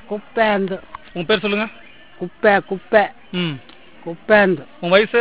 குப்பேந்து உங்க பேர் சொல்லுங்க குப்பை குப்பை ம் குப்பேந்து உங்க வயசு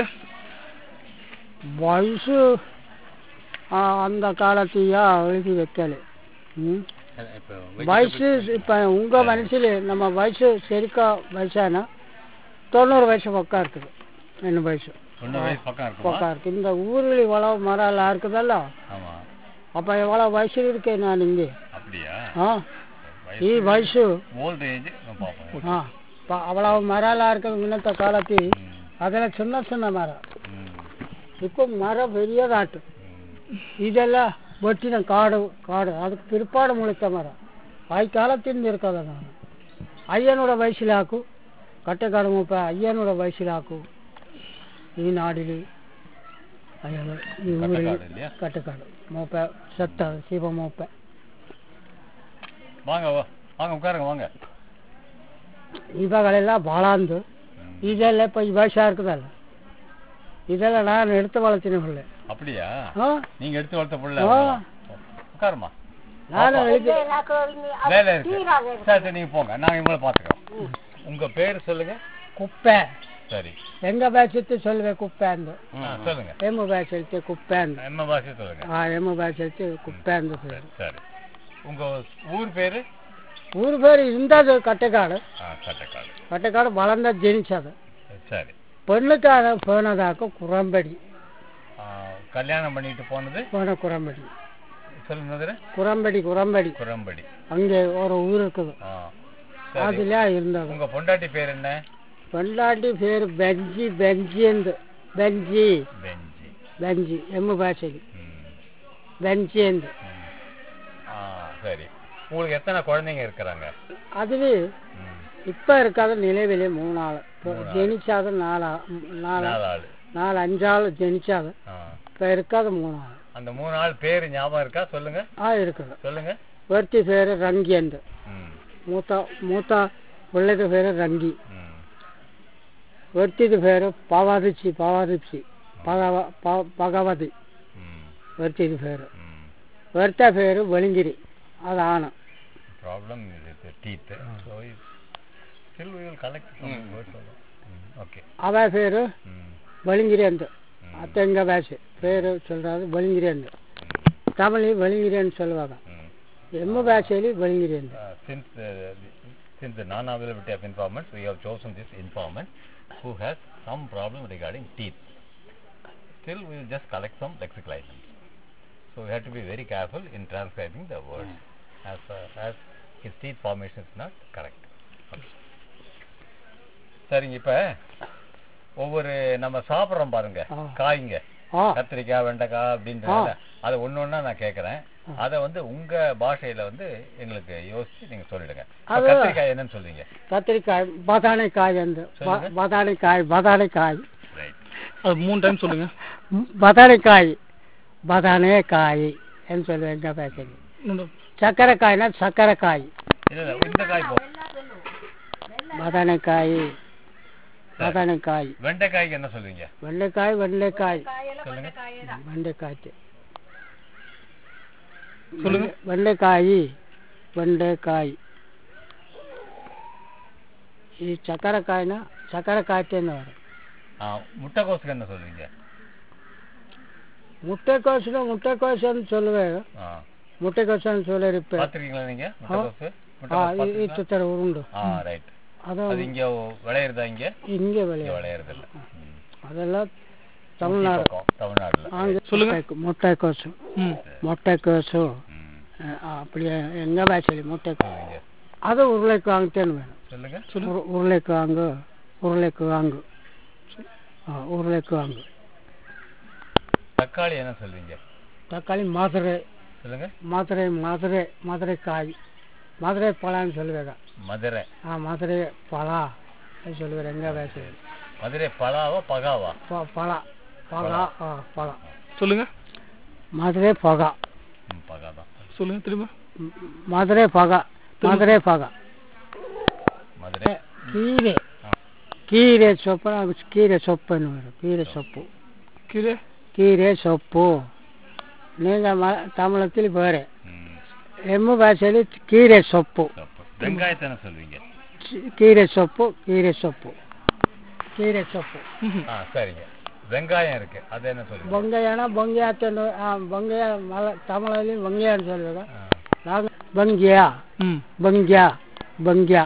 வயசு ஆ, அந்த காலத்தையா எழுதி வைக்கல ம் வயசு இப்போ உங்கள் மனசில் நம்ம வயசு சரிக்கா வயசானா தொண்ணூறு வயசு பக்கம் இருக்குது என்ன வயசு தொண்ணூறு வயசு பக்கம் இருக்குமா பக்கம் இருக்கு இந்த ஊரில் இவ்வளோ மரம் எல்லாம் இருக்குதல்ல ஆமா அப்போ எவ்வளோ வயசு இருக்கேன் நான் இங்கே அப்படியா ஆ ಈ ವಯಸ್ಸು ஓல்ட் ஏஜ் பார்ப்போம் ಹಾ ಪ- ಅವಳ ಮರ ಎಲ್ಲ இருக்குது முன்னத்த காலத்து ம், அதெல்லாம் சின்ன சின்ன மரம் ம், இப்போ மரம் பெரியதாட்டு ம். இதெல்லாம் வெட்டின காடு காடு அதுக்கு பிற்பாடு முளைத்த மரம் ஆய் காலத்திலிருந்து இருக்காத நான் ಅಯ್ಯನೋಡ ವಯಸ್ಸಿಗೆ ಹಾಕು ಕಟ್ಟೆಕಾಡು ಮೂಪ ಅಯ್ಯನೋಡ ವಯಸ್ಸಿಗೆ ಹಾಕು ಈ ನಾಡಿಲಿ ಅಯ್ಯನ ಈ ಊರಲ್ಲಿ கட்டக்காடு இல்லையா ಕಟ್ಟೆಕಾಡು ಮೂಪ ಸತ್ತ ಶಿವ ಮೂಪ வாங்க வா- வாங்க உட்காருங்க வாங்க ಇವಾಗಲೆಲ್ಲ ಭಾಳ ಅಂದು ம். ಇದೆಲ್ಲ இப்போ ವಯಸ್ಸಾ இருக்குதல்ல இதெல்லாம் நான் எடுத்து வளர்த்தின பிள்ளை அப்படியா ஆ நீங்க எடுத்து வளர்த்த புள்ள ஆ. உட்காருமா நானும் எழுதி வேலை இருக்கு சரி சரி நீங்க போங்க நாங்க இவங்கள பாத்துக்கிறோம் உங்க பேர் சொல்லுங்க குப்பை சரி எங்க பேசிட்டு சொல்லுவேன் குப்பை அந்த ஆ, சொல்லுங்க எம்மு பேசிட்டு குப்பை அந்த என்ன பாஷை சொல்லுங்க ஆ எம்மு பேசிட்டு குப்பை அந்த பேர் சரி உங்க ஊர் பேரு ஊர் பேர் இருந்தது கட்டைக்காடு ஆ, கட்டக்காடு கட்டைக்காடு வளர்ந்த ஜெனிச்சது சரி பெண்ணுக்காக போனதாக்க குரம்படி ஆ, கல்யாணம் பண்ணிட்டு போனது போன குரம்படி சொல்லுங்க குரம்படி குரம்படி குரம்படி அங்கே ஒரு ஊர் இருக்குது ஆ சரி அதுல இருந்தது உங்க பொண்டாட்டி பேர் என்ன பெண்டாட்டி பேர் பெஞ்சி பெஞ்சி என்று பெஞ்சி பெஞ்சி பெஞ்சி எம்மு பாஷைக்கு ம், பெஞ்சி என்று ம். ஆ சரி உங்களுக்கு எத்தனை குழந்தைங்க இருக்கிறாங்க அதில் ம், இப்போ இருக்காத நிலவிலே மூணு ஆள் இப்போ மூணு ஆள். ஜெனிச்சாது நாலு நாலு நாலு ஆள் நாலு அஞ்சாள் ஜெனிச்சாது ஆ இப்போ இருக்காது மூணு ஆள் அந்த மூணு ஆள் பேர் ஞாபகம் இருக்கா சொல்லுங்க ஆ இருக்குது சொல்லுங்க ஒருத்தி பேர் ரங்கி என்று ம், மூத்த மூத்த பிள்ளைக்கு பேர் ரங்கி ம், ஒருத்திக்கு பேர் பவாதிச்சி பவாதிச்சி பகவ ப- பகவதி ம், ஒருத்திக்கு பேர் ம். ஒருத்த பேர் வெளுங்கிரி அது ஆணு problem is the teeth. So it, still we will collect some words of mm, Okay. அவ பேர் Mm, வெளுங்கிரி என்று mm, அத்தை எங்க பேசு பேர் சொல்றாரு வெளுங்கிரி என்று mm, தமிழில் வெளுங்கிரின்னு சொல்லுவாங்க mm. எம்மு பாஷையில் வெளுங்கிரி என்று Uh, since the, since the non-availability of informants, we have chosen this informant who has some problem regarding teeth. Still, we will just collect some lexical items. So we have to be very careful in transcribing the words as uh, as his teeth formation is not correct. Okay. சரிங்க இப்ப ஒவ்வொரு நம்ம சாப்பிடுறோம் பாருங்க ஆ. காய்ங்க ஆ கத்திரிக்காய் வெண்டைக்காய் அப்படின்றத அதை ஒண்ணு ஒண்ணா நான் கேக்குறேன் அத வந்து உங்க பாஷையில வந்து எங்களுக்கு யோசிச்சு நீங்க சொல்லிடுங்க இப்ப அது- கத்திரிக்காய் என்னன்னு சொல்றீங்க கத்திரிக்காய் பதானைக்காய் என்று சொல்லுங்க. பதானைக்காய் பதானைக்காய் ரைட் அது மூணு டைம் சொல்லுங்க ம், பதானைக்காய் பதானைக்காய் என்று சொல்லுவேன் எங்க பேசுறது இன்னொரு- சக்கரைக்காய்னா சக்கரைக்காய் இல்ல இல்ல இந்த காய் போ பதானைக்காய் பதானைக்காய் வெண்டைக்காய்க்கு என்ன சொல்றீங்க வெண்டைக்காய் வெண்டைக்காய் சொல்லுங்க வெண்டைக்காய் சொல்லுங்க வெண்டைக்காய் வெண்டைக்காய் ಈ ಚಕ್ಕರಕಾಯಿನ ಚಕ್ಕರಕಾಯ್ತೇನೆ ಅವರು ஆ, முட்டைக்கோசுக்கு என்ன சொல்றீங்க முட்டைக்கோசுனா முட்டைக்கோசுன்னு சொல்லுவேன் ஆ. முட்டைக்கோசுன்னு சொல்லிருப்பேன் பாத்திருக்கீங்களா நீங்க முட்டைக்கோசு ஆ முட்டைக்கோசு ಈ பாத்திருக்கீங்களா? ಥರ ಉಂಡು ஆ ரைட் ಅದು அது இங்க விளையிறதா இங்க ಹಿಂಗೆ இங்க ಬೆಳೆ விளையிறது இல்ல ம். ಅದೆಲ್ಲ ஊட்டி ತಮಿಳ್ನಾಡು பக்கம், தமிழ்நாடுல ஆங்க சொல்லுங்க. முட்டை- முட்டைக்கோசு ம் முட்டைக்கோசு ம். அஹ், அப்படியே எங்க பாஷையில் முட்டை சொல்லுங்க அது உருளைக்கிழங்குத்தேன்னு வேணும் சொல்லுங்க சொல்லுங்க உரு- உருளைக்கிழங்கு உருளைக்கிழங்கு ஆ உருளைக்கிழங்கு தக்காளி என்ன சொல்றீங்க தக்காளி மதுரை சொல்லுங்க மதுரை மதுரை மதுரை காய் மதுரை பழான்னு சொல்லுவேங்க மதுரை ஆ மதுரை பழா அது சொல்லுவேன் எங்க பேசுவேன் மதுரை பலாவா பகாவா ப- பழா பகா ஆ பழா சொல்லுங்க மதுரை பகா ம், பகாதான் சொல்லுங்க திரும்ப ம், மதுரை பகா மதுரை பகா மதுரை கீரை ஆ. கீரை சೊப்பு அது கீரை சொப்புன்னு வரும் கீரை சொப்பு கீழே கீரை சொப்பு நீங்கள் ம தமிழத்தில் வேறு ம், எம்மு பாஷையில் கீரை சொப்பு தப்பு வெங்காயத்தை என்ன சொல்வீங்க கீ- கீரை சொப்பு கீரை சொப்பு கீரை சொப்பு ம்ஹும். ஆ சரிங்க வெங்காயம் இருக்கு அது என்ன சொல்லுவீங்க பொங்கையானா பொங்கையாத்தன்னு பொங்கையா மலை தமிழ்லையும் பொங்கையான்னு சொல்லுவாங்க ஆ. நாங்கள் பங்கியா ம் பங்கியா பங்கியா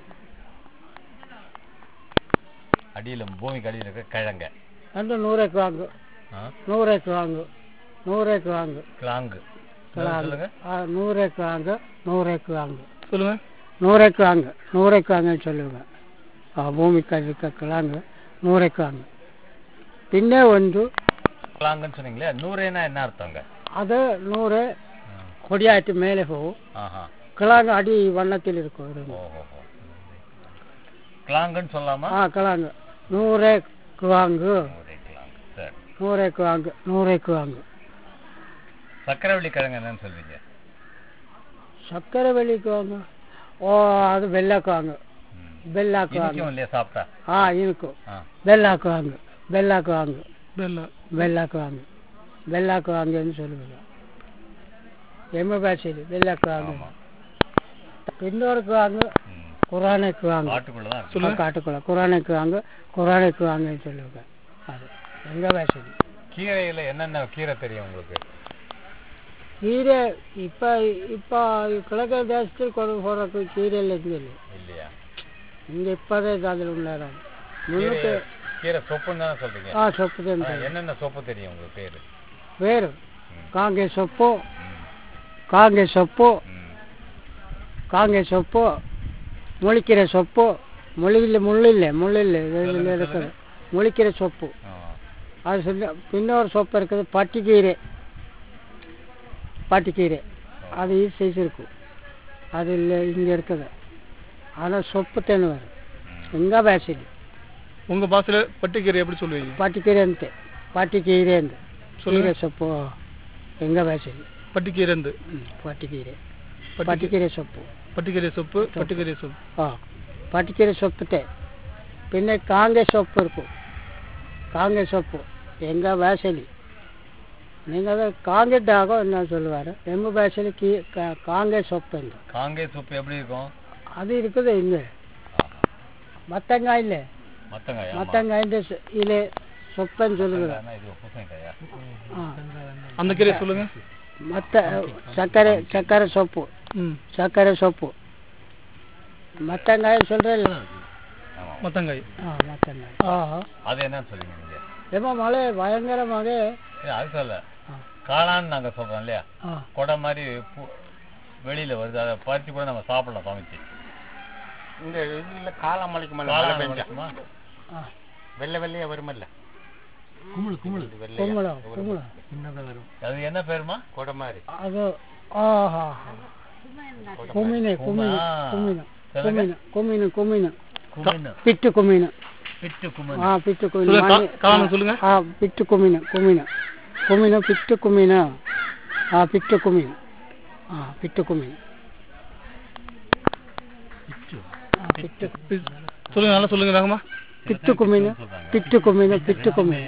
அடியில பூமிக்கு அடியில் இருக்க கிழங்க ரெண்டு நூறுக்கு வாங்கு ஆ நூறுக்கு வாங்கு நூறுக்கு வாங்கு கிளாங்கு கிளாங்கு சொல்லுங்க ஆ நூறுக்கு வாங்கு நூறுக்கு வாங்கு சொல்லுங்க நூறுக்கு வாங்கு நூறுக்கு வாங்கன்னு சொல்லுவாங்க ಆ ಭೂಮಿಗೆ ಅದಕ್ಕೆ ಕಳಂಗ ನೂರಕ್ಕೆ ಹಂಗೆ பின்னே வந்து கிளாங்குன்னு சொன்னீங்களே நூறுனா என்ன அர்த்தங்க அது நூறு கொடியாட்டு மேலே போகும் ஆஹா கிழங்கு அடி வண்ணத்தில் இருக்கும் இருந்து. ஓஹோ கிளாங்குன்னு சொல்லாமா ஆ கிழங்கு நூறே வாங்கு நூறு கிளாங்கு சரி நூறைக்கு வாங்கு நூறைக்கு வாங்கு சக்கரவள்ளி கிழங்கு என்னன்னு சொல்வீங்க சக்கரை வெள்ளிக்கு வாங்க ஓ அது வெள்ளைக்கு வாங்க ம். ಬೆಲ್ಲಾಕು ವಾಂಗು இனிக்கும் இல்லையா சாப்பிட்டா ಹಾ ಇನ್ಕು ஆ ಬೆಲ್ಲಾಕು ವಾಂಗು ಬೆಲ್ಲಾಕು ವಾಂಗು ಬೆಲ್ಲ ಬೆಲ್ಲಾಕು ವಾಂಗು ಬೆಲ್ಲಾಕು ವಾಂಗು ಎಂದು சொல்லுவாங்க எம்ம பாஷையில் வெள்ளாக்கு வாங்கு ஆமா இன்னொருக்கு வாங்கு ம். குரானுக்கு வாங்கு காட்டுக்குள்ள தான் இருக்கு. சொல்லுங்க காட்டுக்குள்ள குரானுக்கு வாங்கு குரானுக்கு வாங்குன்னு சொல்லுவாங்க அது எங்க பாஷையில் கீரையில என்னென்ன கீரை தெரியும் உங்களுக்கு கீரை இப்போ இப்போ கிழக்கு தேசத்தில் கொண்டு போகிறக்கு கீரையில் இருந்தில்லை இல்லையா இங்கே இப்போதே அதில் உள்ளாராம் கீரை முன்னுக்கு கீரை சொப்புன்னு தானே சொல்றீங்க ஆ சொப்பு தான் ஆ, என்னென்ன சொப்பு தெரியும் உங்களுக்கு பேரு வேறு ம். ಕಾಂಗೆ ಸೊಪ್ಪು ம். ಕಾಂಗೆ ಸೊಪ್ಪು ம். ಕಾಂಗೆ ಸೊಪ್ಪು ಮುಳಿಕೆರೆ ಸೊಪ್ಪು ಮುಳಿಲ್ಲ ಮುಳ್ಳಿಲ್ಲ ಮುಳ್ಳಿಲ್ಲ சொல்லுங்க, இருக்குது முளிக்கிற சொப்பு ஆ. அது சொல்லி இன்னொரு சொப்பு இருக்குது பட்டிக்கீரை பட்டிக்கீரை அது இது சைஸ் இருக்கும் அது இல்லை இங்கே இருக்குது ஆனால் சொப்பு தேன் வரும் ம். எங்கே பேசಲಿ உங்க பாசையில பட்டிக்கீரை எப்படி சொல்லுவீங்க ಪಟ್ಟಿಕೀರೆ ಅಂತೆ ಪಟ್ಟಿಕೀರೆ ಅಂತೆ சொல்லுங்க ಕೀರೆ ಸೊಪ್ಪು ಹೆಂಗ ಬೇಸಲಿ பட்டிக்கீரை இருந்து ಪಟ್ಟಿಕೀರೆ பட்டிக்கீரை ಪಟ್ಟಿಕೀರೆ ಸೊಪ್ಪು பட்டிக்கீரை சொப்பு பட்டிக்கீரை சொப்பு ಹಾಂ ಪಟ್ಟಿಕೀರೆ ಸೊಪ್ಪುತೆ പിന്നെ ಕಾಂಗೆ ಸೊಪ್ಪು ಇರ್ಕು ಕಾಂಗೆ ಸೊಪ್ಪು எங்க பேசலி நீங்கள் அதை காங்கிட்டாகோ என்ன சொல்லுவார் எங்கள் பேசலி கீ கா- காங்கே சொப்பு என்று காங்கேய சொப்பு எப்படி இருக்கும் அது இருக்குது இங்கே மத்தங்காய் இல்லை மத்தங்காய் ஆமா. மத்தங்காய்ன்ற இலே சொப்புன்னு சொல்லுவாங்க மத்தங்காய்னா இது பூசணிக்காயா ஆ அந்த கீரை சொல்லுங்க மத்த சர்க்கரை சர்க்கரை சೊಪ್ಪು ம் சர்க்கரை சೊಪ್ಪು மத்தங்காய் சொல்கிறேன் ஆமா மத்தங்காய் ஆ மத்தங்காய் ஆ அது என்னன்னு சொல்லுங்க நீங்க ஏமா மழை பயங்கரமாக ஏ, அது சொல்ல ஆ. காளான்னு நாங்க சொல்றோம் இல்லையா ஆ கொடை மாதிரி பூ- வெளியில வருது அதை பறிச்சு கூட நம்ம சாப்பிடலாம் சமைச்சு இந்த இதுல காளாமலைக்கு மேல மழை காளான் பெஞ்சா வளர்க்குமா? ஆ வெள்ளை வெள்ளையா வருமல்ல வெள்ளையா கும்பலம் கும்பலம் அது என்ன பேருமா கொடை மாதிரி அது ஆஹா குமினு குமினு ஆ. குமினு சொல்லுங்க. குமினு குமினு குமினு குமின்னு பிட்டு குமினு பிட்டு ஆ குமின் பிட்டு சொல்லுங்க குமினு கா- காளான் சொல்லுங்க ஆ பிட்டு குமினு குமினு குமினு பிட்டு குமினு ஆ பிட்டு குமினு ஆ பிட்டு குமினு ஆ பிட்டு பி- சொல்லுங்க நல்லா சொல்லுங்க வேகமா பிட்டு குமினு சொல்றாங்க. பிட்டு குமினு பிட்டு குமினு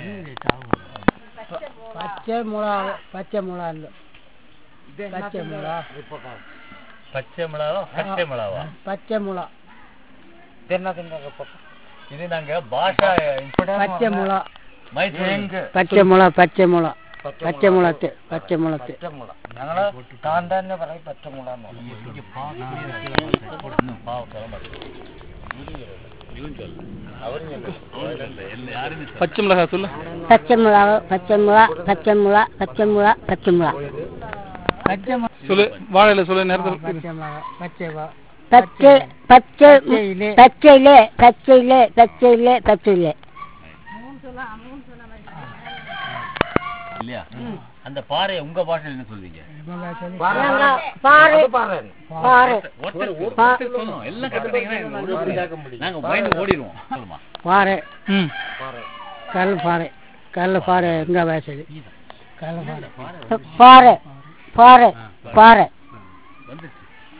பச்சை மிளகா பச்சை மிளகா இல்லை பச்சை மிளகா பச்சை மிளகா பச்சை மிளகா பச்சை மிளகா இது நாங்க பாஷா பச்சை மிளகா மைசூர் പച്ച മുള പച്ച മുള പച്ച മുളത്ത് പച്ച മുളത്ത് ഞങ്ങള് താൻ തന്നെ പറയും പച്ചമുളന്ന് இன்னும் பாவம் சொல்ல மாட்டேன் யாருமே சொல்ல பச்சை மிளகாய் சொல்லு പച്ചമുളക് പച്ചമുളക് പച്ചമുളക് പച്ചമുളക് പച്ചമുളക് പച്ച മുള சொல்லு வாழையில சொல்லு நேரத்தில் പച്ച മുള പച്ച മുള പച്ച പച്ച പച്ചയിലെ പച്ചയിലെ പച്ചയിലെ പച്ചയിലെ പച്ചയിലെ இல்லையா அந்த பாறையை உங்க பாஷையில் என்ன சொல்வீங்க പാറ് പാറ് ஒருத்தர் ஒருத்தர் சொல்லணும் எல்லாம் கத்துட்டீங்கன்னா ஒரு அப்படி நாங்க பயந்து ஓடிடுவோம் சொல்லுமா പാറ ம் കല്ല് പാറ കല്ല് പാറ എങ്ക ഭാഷയിൽ കല്ല് പാറ പാറ് പാറ് പാറ് வந்துச்சு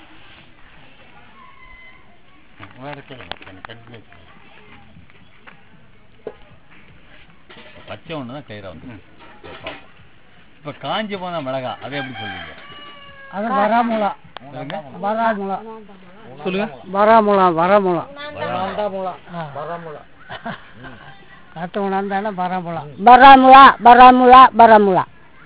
பச்சை ஒன்று தான் கிளியரா வந்து இப்ப காஞ்சி போன மிளகா அதை எப்படி சொல்லுவீங்க അത് വരാമുള சொல்லுங்க വരാമുള சொல்லுங்க வரமுலாம் வரமுலாம் வந்தாமுலா வரமுலா காட்டு உணர்ந்தானே வரமுலாம் Baramula, baramula, baramula.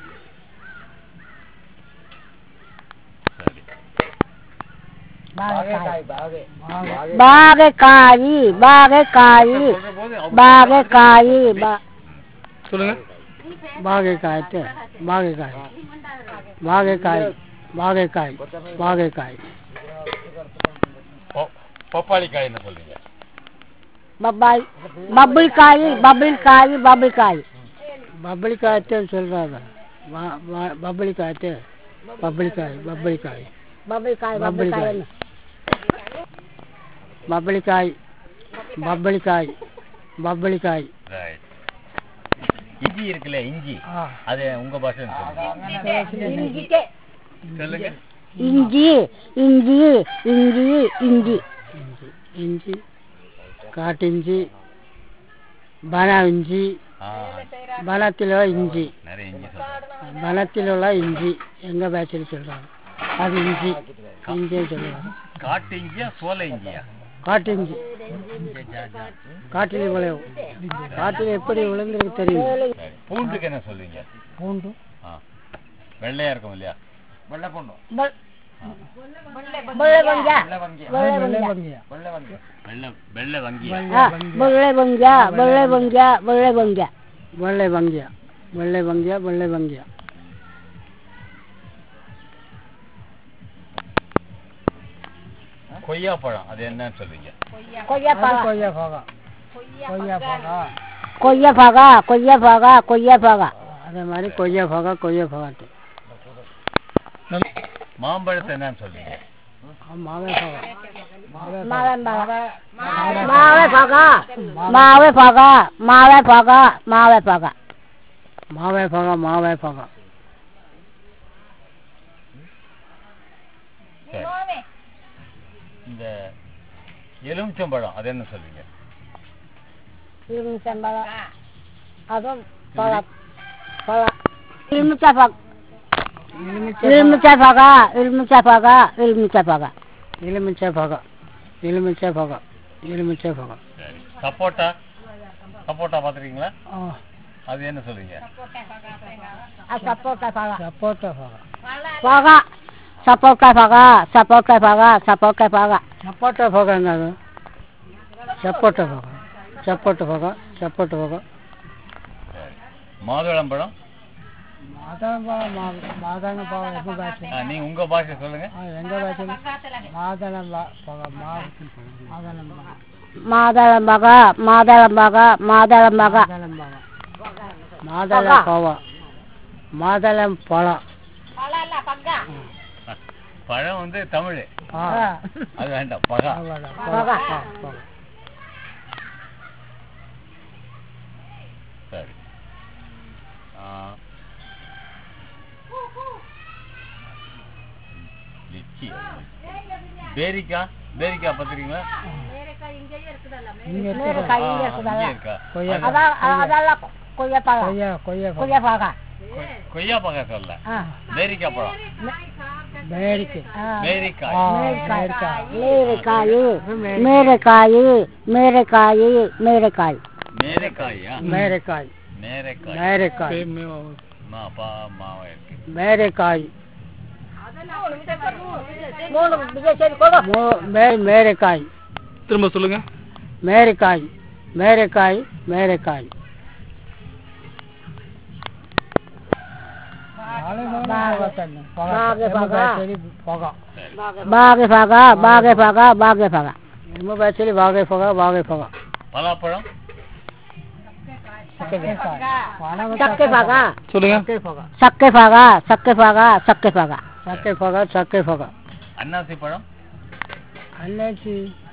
சரி பாகேகாய் பாகே Bagekayi, bagekayi, சொல்ற போது அவங்க bagekayi, ba சொல்லுங்க பாகைக்காய்ட்டு பாகைக்காய் பாகைக்காய் பாகைக்காய் பாகைக்காய் பொ- பப்பாளி காய் என்ன சொல்றீங்க babai, babulkayi, babulkayi, babulkayi. பப்பளிக்காய்த்துன்னு சொல்கிறாங்க பப்பளிக்காய்த்து பப்பளிக்காய் பப்பளிக்காய் Babulkayi, Babulkayi. babulkayi. பப்பளிக்காய் பப்பளிக்காய் பப்பளிக்காய் ரைட் இஞ்சி இருக்குல்ல இஞ்சி ஆ அது உங்க பாஷைன்னு சொல்லுங்க சொல்லுங்க Inji, inji, inji, inji. இஞ்சி இஞ்சி காட்டிஞ்சி பன இஞ்சி ஆ பனத்தில் இஞ்சி நிறைய இஞ்சி சொல்றேன் வனத்தில் உள்ள இஞ்சி எங்கள் பேச்சில் சொல்கிறாங்க அது இஞ்சி இஞ்சின்னு சொல்லுவாங்க காட்டு இஞ்சியா சோலை இஞ்சியா காட்டு இஞ்சி காட்டில் விளையும் காட்டில் எப்படி விளைந்திருக்கு தெரியும் சரி. பூண்டுக்கு என்ன சொல்லுவீங்க பூண்டு ஆ வெள்ளையா இருக்கும் இல்லையா வெள்ளை பொண்ணு Boleh bangga, வெள்ளை வங்கியா boleh வெள்ளை bangga. வங்கியா வெள்ளை வங்கியா வெள்ளை வெள்ளை வங்கியா Ah, boleh bangga, boleh bangga, boleh bangga. வெள்ளை வங்கியா வெள்ளை வங்கியா வெள்ளை வங்கியா கொய்யா பழம் அது என்னன்னு சொல்லுவீங்க Koya அது paga, கொய்யா பாகா கொய்யா பாகா koya paga, koya paga, koya paga. அதே மாதிரி கொய்யா பாகா கொய்யா பாகாட்டு மாம்பழத்தை என்னன்னு சொல்லுவீங்க மாவே பாகா Mawe paga, mawe paga, mawe paga, mawe paga, mawe paga. மாவே பாகா மாவே பாகா சரி இந்த எலுமிச்சம்பழம் அது என்ன சொல்லுவீங்க Ilmu sembala, apa? Paga, paga. Ilmu capak, ilmu capaga, ilmu capaga, ilmu capaga. எலுமிச்சை பாகா எலுமிச்சை பாகா எலுமிச்சை பாகா சரி சப்போட்டா சப்போட்டா பார்த்துருக்கீங்களா ஆ அது என்ன சொல்லுவீங்க Sapota paga. சப்போட்டா பாகா Paga, sapota paga, sapota paga, sapota paga. சப்போட்டா பாகா என்னது சப்போட்டா பாகா சப்போட்டா பாகா சப்போட்டா பாகா சரி மாதுளம்பழம் மாதான பாகம் மாதான பாகம் எப்போ பேச்சு ஆ, நீங்க உங்க பாஷை சொல்லுங்க எங்கே பேச்சு மாதான பாகம் மாதான பாகம் Madalam baga, madalam baga, madalam baga. மாதளம் பாகம் மாதள பாவம் மாதளம் பழம் பழம் வந்து தமிழ் ஆ அது வேண்டாம் பகா அவ்வளோதான். பாகா. ஆ, பாகம். சரி ஆ. லிச்சி பேரிக்காய் பேரிக்காய் பார்த்துருக்கீங்களா இங்க Mere இருக்குது. kayu ஆ, ya இங்கே saudara. இருக்கா கொய்யா அது Ada adalah koya paga. கொய்யா கொய்யா Koya paga. கொய்- கொய்யா பழம் சொல்ல Ah. பேரிக்காய் பழம் பேரிக்கு Ah. பேரிக்காய் ஆ, Mere பேரிக்காய். kayu. Mere kayu. Mere kayu. Mere kayu. மேரைக்காயா மேரைக்காய் மேரைக்காய் மேரைக்காய் மா பா மாவா இருக்கு மேரைக்காய் Mau bisa jadi kolok. மோ- மே- மேரைக்காய் திரும்ப சொல்லுங்க மேரைக்காய் மேரைக்காய் மேரைக்காய் Bagai paga. போகா Bagai paga. Bagai paga. Bagai paga. எம்ம பேச்சலி வாகை போகா வாகை போகா பலாப்பழம் Sakke paga. சொல்லுங்க சக்கை போகா Sakke paga. Sakke paga. Sakke paga. சக்கை போகா சக்கை போகா அன்னாசி பழம் அன்னாச்சி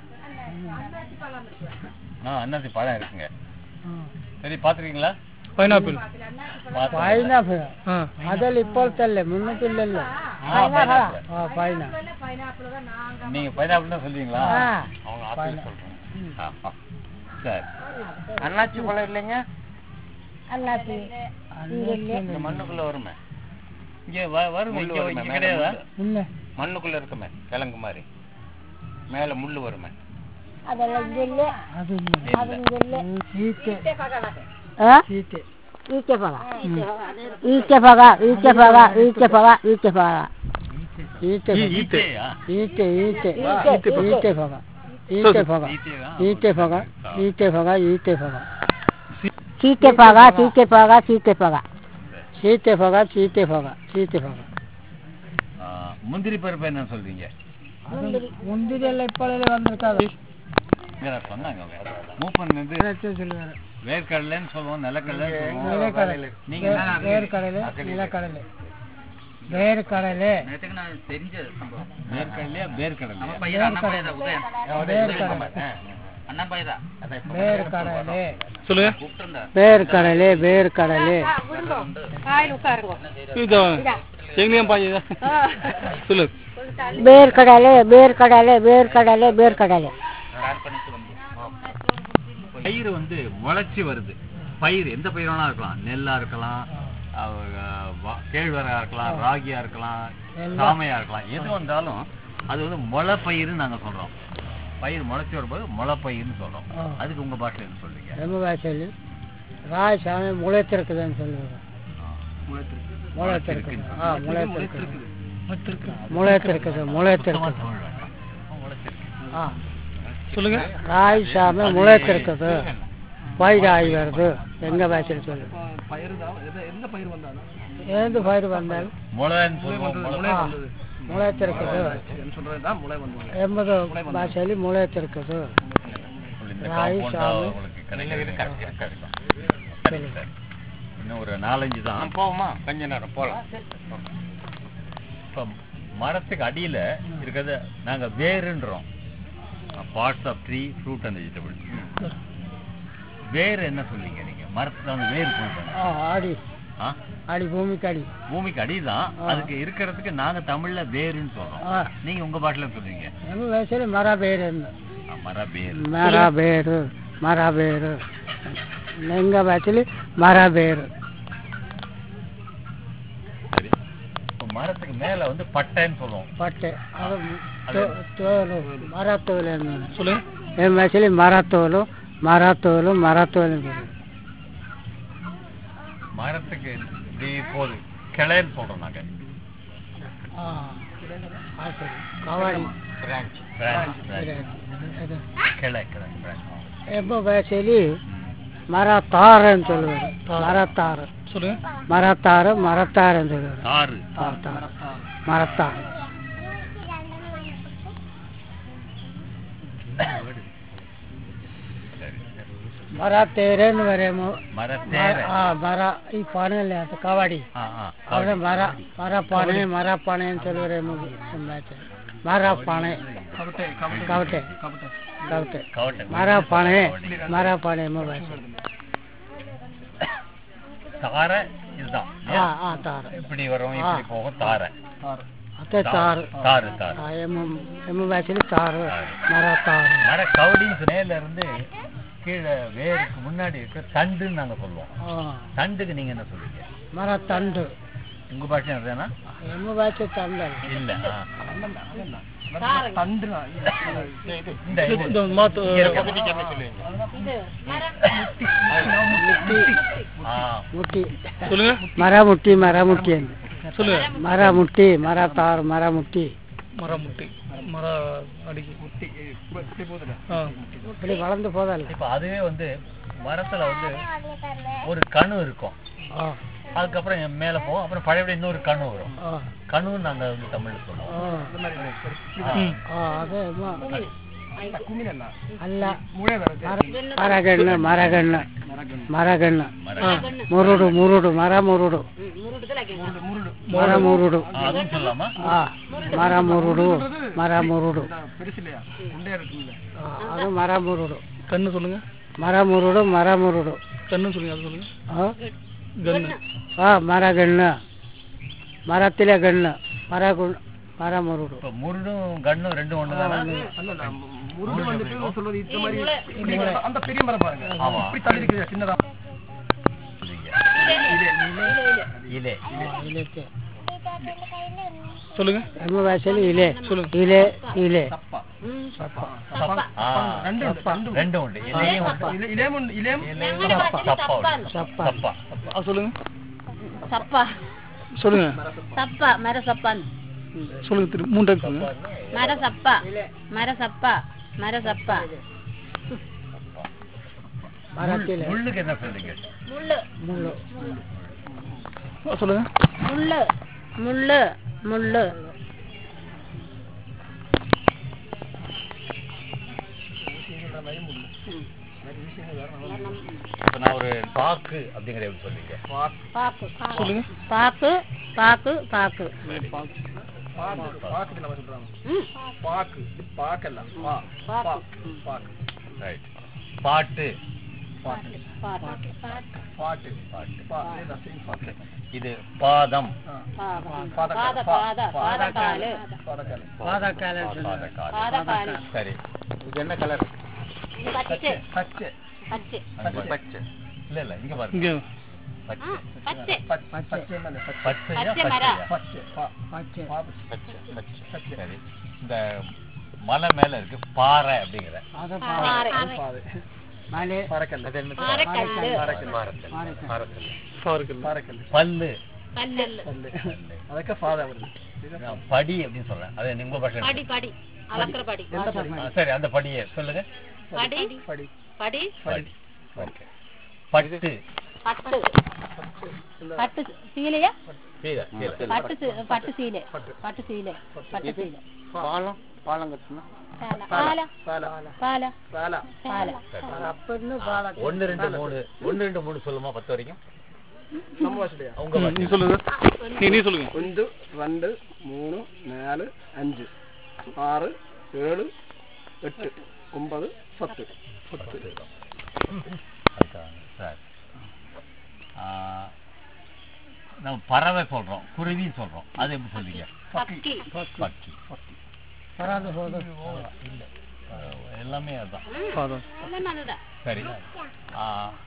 ஆ அன்னாசி பழம் இருக்குங்க சரி பார்த்துருக்கீங்களா பைனாப்பிள் பைனாப்பிள் ஆ அதில் இப்போத்தல்ல முன்னப்பில்லல்ல ஆ பைனா நீங்க பைனாப்பிள் தான் சொல்லுவீங்களா ஆ. அவங்க ஆப்பிள் சொல்றாங்க ஆ, ஆ. சரி அண்ணாச்சி பழம் இல்லைங்க Anasi. இந்த மண்ணுக்குள்ள வருமே இங்க வ- வருமே இங்க இங்க கிடையாதா இல்லை மண்ணுக்குள்ள இருக்குமே கிழங்கு மாதிரி மேல முள்ளு வருமே அதெல்லாம் இங்க இல்ல அது இல்லை அது இங்க இல்ல சீட்டு ஆ சீட்டு ಈಚೆ ಭಾಗ ಈಚೆ ಭಾಗ ಈಚೆ ಭಾಗ ಈಚೆ ಭಾಗ ಈಚೆ ಭಾಗ ಈಟೆ ಈ- ಈಚೆಯಾ? ಈಟೆ ಈಟೆ ಈಟೆ, ಈಟೆ ಭಾಗ ಈಟೆ ಭಾಗ ಈಚೆಯಾ? ಈಟೆ ಭಾಗ ಈಟೆ ಭಾಗ ಈಟೆ ಭಾಗ ಚೀಟೆ ಭಾಗ ಚೀಟೆ ಭಾಗ ಚೀಟೆ ಭಾಗ சீட்டை பகா சீட்டை பகா சீட்டை பகா ஆ, முந்திரி பருப்பு என்ன சொல்றீங்க முந்திரி எல்லாம் இப்பொழுது வந்திருக்காது வேற சொன்னாங்க அவங்க. மூப்பன் வந்து சொல்லுவாரு வேர்க்கடலைன்னு சொல்லுவோம் நிலக்கடலைன்னு சொல்லுவோம் நிலக்கடலை நீங்க என்ன வேர்க்கடலை நிலக்கடலை வேர்க்கடலை நேற்றுக்கு நான் தெரிஞ்ச சம்பவம் வேர்க்கடலையா வேர்க்கடலையா பையன் அண்ணா பையன் தான் உதயன் வேர்க்கடலை அண்ணா பையன் தான் வேர்க்கடலை சொல்லுங்க கூப்பிட்டு வேர்க்கடலை வேர்க்கடலை இதோ எங்கேயும் பாஞ்சு சொல்லு ಬೇರ್ಕಡಲೆ ಬೇರ್ಕಡಲೆ ಬೇರ್ಕಡಲೆ ಬೇರ್ಕಡಲೆ ஸ்டார்ட் பண்ணிட்டு வந்து பயிர் வந்து முளைச்சி வருது பயிர் எந்த பயிர் வேணா இருக்கலாம் நெல்லா இருக்கலாம் அஹ், வா- கேழ்வரகா இருக்கலாம் ராகியா இருக்கலாம் சாமையா இருக்கலாம் எது வந்தாலும் அது வந்து முளை பயிர்னு நாங்க சொல்றோம் பயிர் முளைச்சி வரும்போது முளை பயிர்னு சொல்றோம் ஆ. அதுக்கு உங்க பாஷையில என்ன சொல்றீங்க ரொம்ப வாசல் ராய் சாமி முளைத்திருக்குதுன்னு சொல்லுவாங்க முளைத்திருக்குது ஆ முளைத்திருக்குது முளைத்திருக்குது சுத்தமா முளைத்திருக்குது தமிழ் வேண்டாம். முளைச்சிருக்கு ஆ சொல்லுங்க ராய் சாமி முளைத்திருக்குது பயிராகி வருது எங்க பாஷையில் சொல்லு எந்த பயிர் வந்தாலும் முளைன்னு சொல்லுவோம் முளை ஆ, முளைத்திருக்குது எண்பது பாஷையில் முளைத்திருக்குது இந்த ராய் compound சாமி. தான் உங்களுக்கு கிடைக்கிறது கிடைக்கும். சரி, சரி. இன்னும் ஒரு நாலஞ்சு தான் போவோமா கொஞ்ச நேரம் போலாம் இப்ப மரத்துக்கு அடியில இருக்கிறத நாங்க வேருன்றோம் parts of tree fruit and vegetable வேர் என்ன சொல்றீங்க நீங்க மரத்துல வந்து வேர் சொல்றாங்க ஆ ஆடி ஆ? ஆடி பூமிக்கு அடி பூமிக்கு அடிதான் ஆ. அதுக்கு இருக்கிறதுக்கு நாங்க தமிழ்ல வேருன்னு சொல்றோம் ஆ நீங்க உங்க பாட்டுல சொல்றீங்க எங்க பாஷையில் மர பேர் என்ன ஆ, மர வேர் ಮರ ಬೇರು ಮರ ಬೇರು ಲಿಂಗ ಬಾಚಲಿ ಮರ ಬೇರು சரி இப்ப மரத்துக்கு மேல வந்து பட்டைன்னு சொல்லுவோம் ಪಟ್ಟೆ ಅದು ತೋ- ತೋಲು ಮರ ತೋಲು ಅನ್ನೋದು. சொல்லுங்க ಏನ್ ಬಾಚಲಿ ಮರ ತೋಲು ಮರ ತೋಲು ಮರ ತೋಲು ಅನ್ನೋದು. மரத்துக்கு இப்படி போகுது கிளைன்னு சொல்றோம் நாங்க ಆ, ಆ ಸರಿ. ಕವಾಡಿ பிரான்ச் பிரான்ச் ಇದು, ಇದು. கிளை கிளை பிரான்ச் ಎಂಬ ಭಾಷೆಯಲ್ಲಿ ಮರ ತಾರ ಅಂತ ಹೇಳುವರು ಮರ ತಾರ சொல்லுங்க ಮರ ತಾರ ಮರ ತಾರ ಅಂತ ಹೇಳುವರು தாறு ತಾರ ತಾರ ಮರ ತಾರ சரி ಮರ ತೇರೇನು ಬರೇಮೋ மர தேரை ಆ ಮರ ಈ ಪಾನೆಯಲ್ಲಿ ಅಂತ ಕವಾಡಿ ஆ ஆ ಅವರ ಮರ ಮರ ಪಾನೆ ಮರ ಪಾನೆ ಅಂತ ಹೇಳಿದ್ರೆ ಮರ ಪಾನೆ ಕವಟೆ ಕವಟೆ கவட்டை ಮರ ಪಾನೆ ಮರ ಪಾನೆ ಎಂಬ ಭಾಷೆ தாரை இதுதான் ಆ ಆ ತಾರ இப்படி வரும் இப்படி போகும் தாரை ಮತ್ತೆ ತಾರು தாரு தாரு ಆ ಎಮ್ಮ ಎಮ್ಮ ಭಾಷೆಯಲ್ಲಿ ತಾರು ಮರ ತಾರು மர கவுடின்னு மேல இருந்து கீழே வேருக்கு முன்னாடி இருக்க தண்டுன்னு நாங்க சொல்லுவோம் ಆ, தண்டுக்கு நீங்க என்ன சொல்றீங்க ಮರ ತಂಡು உங்க பாஷை என்னதுன்னா ಎಮ್ಮ ಭಾಷೆ ತಂಡಲ್ಲ இல்ல ஆ. இந்த இது. இந்த மாத்து ஆ, ಮುಟ್ಟಿ சொல்லுங்க ಮರ ಮುಟ್ಟಿ ಮರ ಮುಟ್ಟಿ ಅಂತ சொல்லுங்க ಮರ ಮುಟ್ಟಿ ಮರ ತಾರು ಮರ ಮುಟ್ಟಿ மரம் முட்டி மர அடிக்கு முட்டி ஆ இப்படி வளர்ந்து போதல்ல இப்ப அதுவே வந்து மரத்துல வந்து ஒரு கணு இருக்கும் ஆ அதுக்கப்புறம் என் மேல போகும் அப்புறம் பழையபடி இன்னொரு கணு வரும் ஆ கணுன்னு நாங்க வந்து தமிழ்ல சொல்லுவோம் ಆ, ಅದೇ ಮ- ಅಲ್ಲ ಮರ- ಮರಗಣ್ಣು ಮರಗಣ್ಣು ಮರಗಣ್ಣು ಮುರುಡು ಮುರುಡು ಮರ ಮುರುಡು ಮರ ಮುರುಡು ஆ, அதுவும் சொல்லலாமா ಆ ಮರ ಮುರುಡು ಮರ ಮುರುಡು ಆ, ಅದು ಮರ ಮುರುಡು கண்ணு சொல்லுங்க ಮರ ಮುರುಡು ಮರ ಮುರುಡು கண்ணு சொல்லுங்க அது சொல்லுங்க ಆ? கண்ணு ಆ ಮರಗಣ್ಣು ಮರத்திலே ಗಣ್ಣು ಮರ ಗುಣ್ ಮರ ಮುರುಡು இப்ப முருடும் கண்ணும் ரெண்டும் ஒண்ணுதானா ஆமா இலே ಇಲೆಕ್ಕೆ சொல்லுங்க ನಮ್ಮ ಭಾಷೆಯಲ್ಲಿ ಇಲೆ சொல்லுங்க ಇಲೆ ಇಲೆ சப்பா ஆ, ரெண்டும் உண்டு இலையும் உண்டு இலேம் உண்டு இலேம் இலையும் சப்பா உண்டு. சப்பா. சப்பா அது சொல்லுங்க சப்பா சொல்லுங்க சப்பா மர சப்பான் சொல்லுங்க திரும்ப மூணு டைம் சொல்லுங்க மர சப்பா மர சப்பா மர சப்பா மரத்தில் முள்ளுக்கு என்ன சொல்றீங்க முள்ளு முள்ளு அது சொல்லுங்க முள்ளு முள்ளு முள்ளு இப்ப நான் ஒரு பாக்கு அப்படிங்கிற எப்படி சொல்றீங்க பாக்கு சொல்லுங்க பாக்கு பாக்கு பாக்கு ரைட் பாட்டு பாக்கு பாட்டு இது பாதம் பாத பாத பாதகாலு பாதக்கால பாதக்கால் பாதகாலு சரி இது என்ன கலர் பச்சை பச்சை பச்சை பச்சை இல்ல இல்ல இங்க பாருங்க இங்க பச்சை பச்சை பச்சையா பச்சை மரம். பச்சையா பச்சை பச்சை பச்சை சரி இந்த மலை மேல இருக்கு பாறை அப்படிங்கிற அது பாறை மலை அது என்ன பாறைக்கல்லு பாருக்கல் பல்லு பல்லு நான் படி அப்படின்னு சொல்றேன் அது உங்க பாஷை படி படி அளக்குற படி ஆ, சரி அந்த படியை சொல்லுங்க படி படி படி ஓகே பட்டு பட்டு பட்டு சீலையா கீழே கீழே பட்டு சீ- பட்டு சீலை பட்டு சீலை பட்டு சீலை பாலம் பாலம் கட்டணும் பால பால பால பால அப்படின்னு பால ஒன்னு ரெண்டு மூணு ஒன்னு ரெண்டு மூணு சொல்லுமா பத்து வரைக்கும் உங்க நீ பாஷை சொல்லுங்க நீ நீ சொல்லுங்க ಒಂದು ரெண்டு மூணு நாலு அஞ்சு ஆறு ஏழு எட்டு ஒன்பது பத்து அதான், சரி. ஆ, நம்ம பறவை சொல்றோம் குருவி சொல்றோம் அது எப்படி சொல்றீங்க பக்கி பக்கி வராது போது இல்ல ஆ, எல்லாமே அதான் பாதம் எல்லாம் நல்லதா சரி ஆ,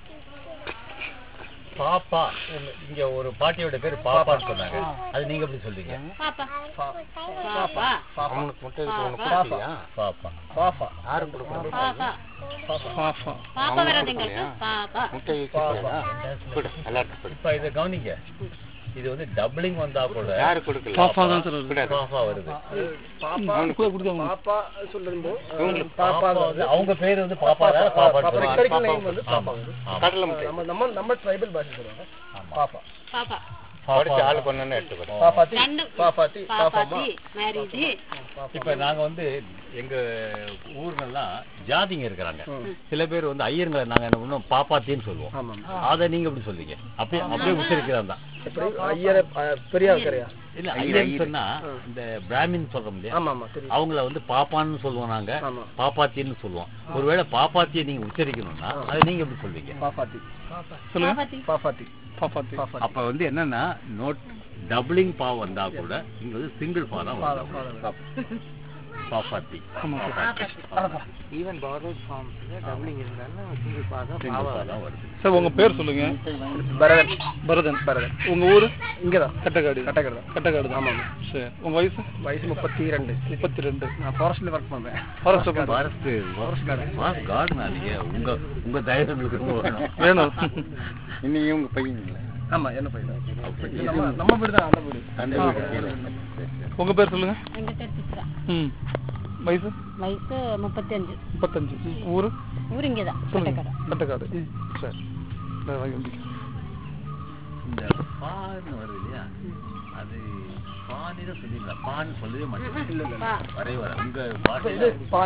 பாப்பா உங்க- இங்க ஒரு பாட்டியோட பேரு பாப்பான்னு சொன்னாங்க அது நீங்க எப்படி சொல்றீங்க பாப்பா பாப்பா அவனுக்கு முட்டை கொடுக்கலையா பாப்பா பாப்பா யாரும் கொடுக்கணும் பாப்பா பாஃபா பாப்பா வராது எங்களுக்கு பாப்பா முட்டை வச்சுக்கலையா கொடு எல்லாருக்கும் கொடு இப்ப இத கவனிங்க இது வந்து டபுளிங் வந்தா கூட யாரு கொடுக்கல பாஃபா தான் சார் வருது கூடாது பாப்பா வருது கூட கொடுத்தாங்க பாப்பா சொல்லிருந்தோ பாப்பா வந்து அவங்க பேரு வந்து பாப்பா தான் பாப்பான்னு ரெக்கார்டிங் சொல்லுவாங்க நேம் வந்து ஆமா ஆமா கடலை முட்டை நம்ம நம்ம நம்ம ட்ரைபல் பாஷை சொல்லுவாங்க பாப்பா பாப்பா படிச்சு ஆள் கொண்டு எடுத்துக்கோ பாப்பாத்தி ரெண்டு பாப்பாத்தி பாப்பாத்தி மேரிஜி இப்ப நாங்க வந்து எங்க ஊர்லலாம் ஜாதிங்க இருக்கிறாங்க சில பேர் வந்து ஐயருங்களை நாங்க என்ன பண்ணுவோம் பாப்பாத்தின்னு சொல்லுவோம் ஆமாம் அத நீங்க எப்படி சொல்லுவீங்க அப்படியே அப்படியே உச்சரிக்கிறதா தான் எப்படி ஐயரை பெரிய ஆൾக்கறியா இல்ல ஐயர்னு சொன்னா இந்த பிராமின் சொல்றோம் இல்லையா ஆமா ஆமா தெரியும் அவங்கள வந்து பாப்பான்னு சொல்லுவோம் நாங்க ஆமா. பாப்பாத்தின்னு சொல்லுவோம் ஒருவேளை பாப்பாத்தியை நீங்க உச்சரிக்கணும்னா அதை நீங்க எப்படி சொல்வீங்க பாப்பாத்தி சொல்லுங்க பாப்பாத்தி பாப்பாத்தி பாப்பாத்தி பாப்பாத்தி அப்ப வந்து என்னன்னா நோட் டபுளிங் பா வந்தா கூட இங்க வந்து சிங்கிள் பா தான் வரும் பாப்பாத்தி ஆமா ஈவன் பார்டர் ஃபார்ம்ஸ்ல டபுளிங் இருந்தாலும் சிங்கிள் பாதம் சிங்கிள் பா தான் வருது சார் உங்க பேர் சொல்லுங்க பரதன் பரதன் பரதன் உங்க ஊரு இங்கதான் கட்டக்காடு கட்டக்கடை தான் கட்டக்காடு தான் ஆமாம் சரி உங்க வயசு வயசு முப்பத்தி ரெண்டு முப்பத்தி ரெண்டு நான் ஃபாரஸ்ட்ல ஒர்க் பண்றேன் forest of forest forest garden நீங்க உங்க உங்க தைரியம் உங்களுக்கு ரொம்ப வேணும் வேணும் இன்னும் இவங்க பையன் ஆமா என்ன பையன் நம்ம நம்ம வீடு தான் அந்த வீடு அந்த வீடு கீழே. உங்க பேர் சொல்லுங்க எங்க பேர் சித்ரா ம் வயசு வயசு முப்பத்தஞ்சு முப்பத்தஞ்சு ஊரு ஊர் இங்கதான் சொல்லுங்க கட்டக்கடை கட்டக்காடு சரி இந்த வாங்கி வந்து. இந்த பான்னு வருது இல்லையா அது பான்னு தான் சொல்லிடலாம் பான்னு சொல்லவே மாட்டேன் பா வரைய வர உங்க இது பாட்டு பா